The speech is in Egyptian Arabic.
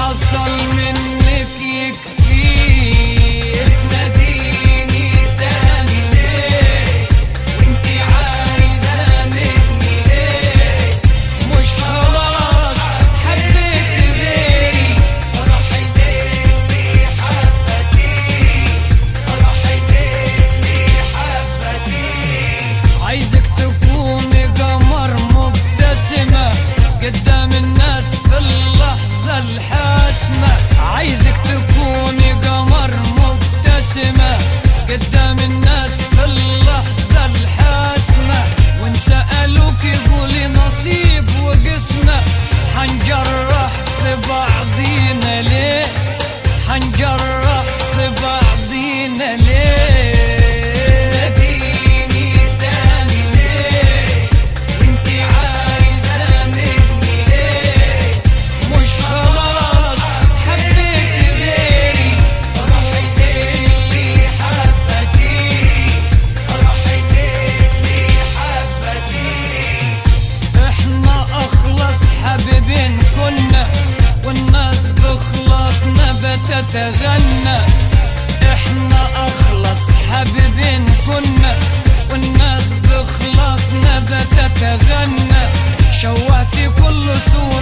حصل منك يكفيك ناديني تاني ليه وانتي عايزة مني ايه مش خلاص حبيت غيري راحت اللي حبتي راحت اللي حبتي عايزك تكوني قمر مبتسمة قدام الناس في اللحظة الحاسمة عايزك تكوني قمر مبتسمة قدام الناس في اللحظة الحاسمة وان سألوك قولي نصيب وقسمة حنجرح في بعضينا ليه حنجرح في بعضينا ليه ناديني تاني ليه وانتي عايزة مني ايه مش خلاص حبيت غيري راحت اللي حبتي راحت اللي حبتي احنا اخلص حبيبين كنا والناس بخلاصنا بتتغنى احنا اخلص حبيبين كنا والناس بخلاصنا بتتغنى شوهتي كل صورة